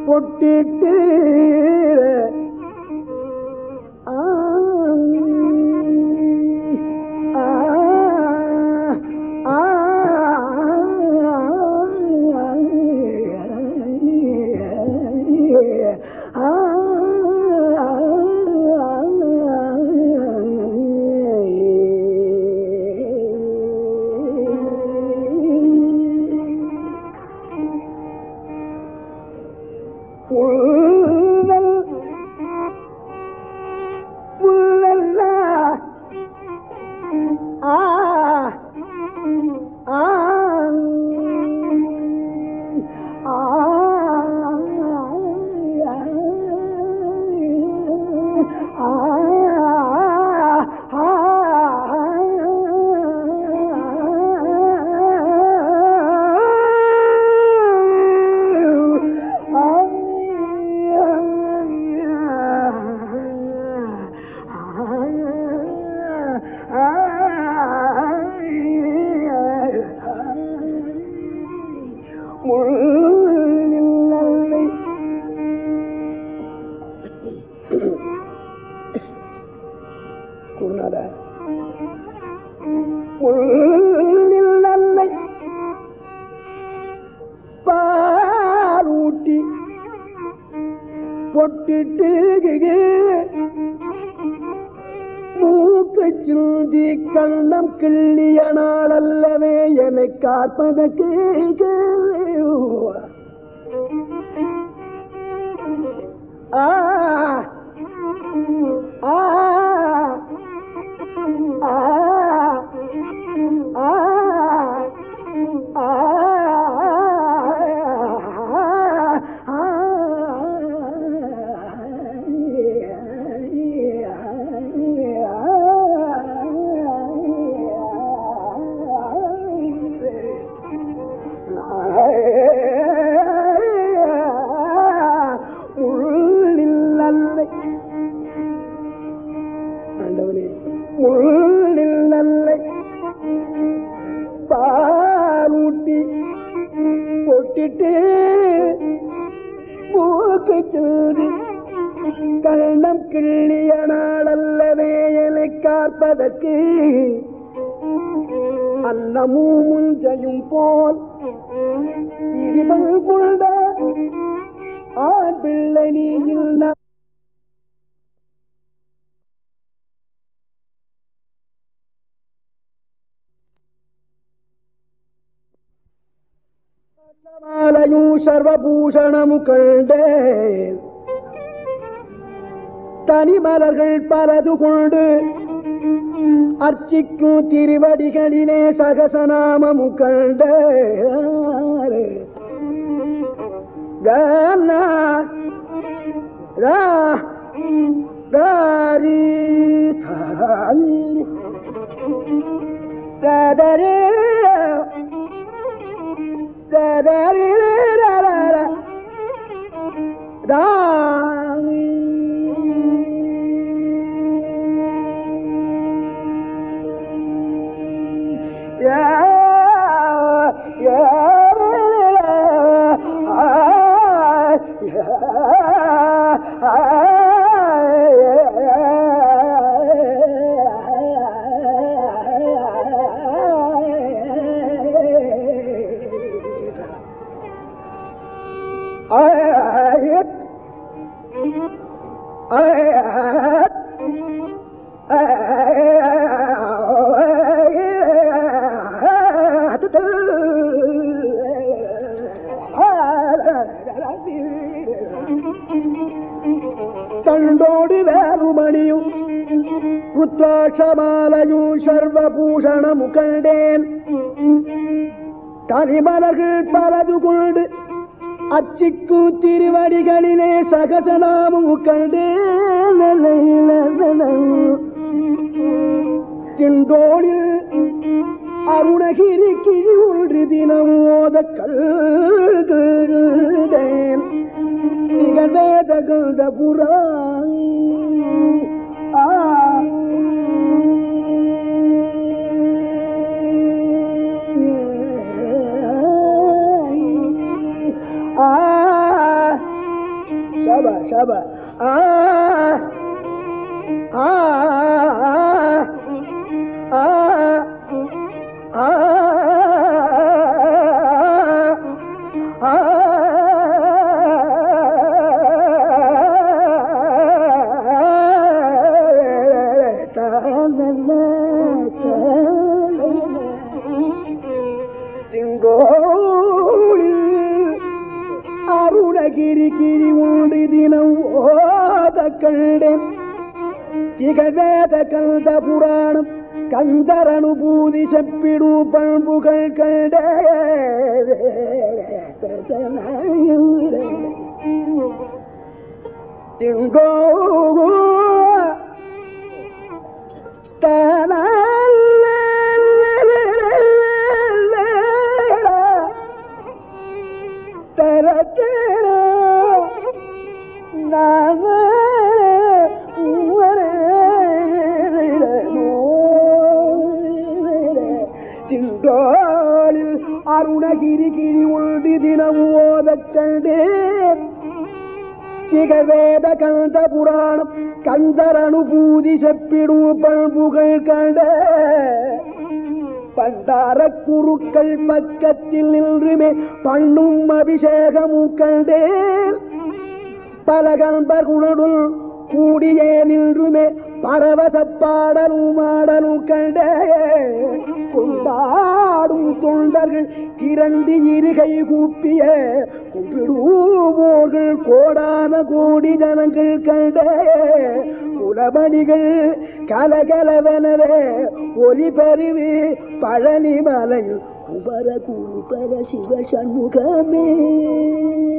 பொட்டிட்டு ஆ, ஆ, ஆ, உள்ளல் உள்ளல்ல ஆ ஆ ஆ முள்ளில்லை குருநாத முள்ளில்லை பாலூட்டி பொட்டிட்டு மூக்கை சிந்தி கண்ணம் கிள்ளிய நாளல்லவே என்னை காப்பதற்கு ஆ ஆ ஆ ஆ உள்ளில்லல்லை ஆண்டவனே முள்ளில்லல்லை பாலூட்டி பொட்டிட்டு மூக்கு சூதி கண்ணம் கிள்ளிய நாளல்லவே என்னை காப்பதற்கு அன்னமும் முஞ்சையும் போல் இடிமண் கொண்ட ஆண் பிள்ளை நீ இல்ல மாலையும் சர்வபூஷணமு கண்டேன் தனிமலர்கள் பலது கொண்டு அர்ச்சிக்கும் திருவடிகளிலே சகசநாமமு கண்ட கனா ரா தாரி தாரி ததரே ததரே ரரர தாரி தண்டோடு வேறுமணியும் ருத்ராட்சமாலையும் சர்வபூஷணமு கண்டேன் தனிமலர்கள் பலது கொண்டு அச்சிக்கு திருவடிகளிலே சகசநாமம் கண்டேன் திண்டோளில் அருணகிரி கிழி ஒன்று தினம் ஓத கண்டேன் நிகழ்வே தகுந்த புறா ஆ ஆ ஷப ஆ ஆ ஆ ஆ ஆ அருணகிரி கிரி உண்டு தினம் ஓத கண்டேன் திகழ்வேத கந்த புராணம் கந்தரனுபூதி செப்பிடு பண்புகள் கண்டே திங்கோ திங்கோளில் அருணகிரி கிரி உள்டி தினம் ஓதக் கண்டேன் திகழ்வேத கந்த புராணம் கந்தர் அனுபூதி செப்பிடு பண்புகள் கண்ட பண்டார குருக்கள் பக்கத்தில் நின்றுமே பண்ணும் அபிஷேகமும் கண்டேன் பல கண்பர் குணடுள் கூடியே நின்றுமே பரவச பாடலும் ஆடலும் கண்டே கொண்டாடும் தொண்டர்கள் திரண்டு இருகை கூப்பிய கும்பிடுவோர்கள் கோடான கோடி ஜனங்கள் கண்டே குலமணிகள் கலகலவனவே ஒலி பெருவி பழனி மலையில் குபர குருபர சிவ சண்முகமே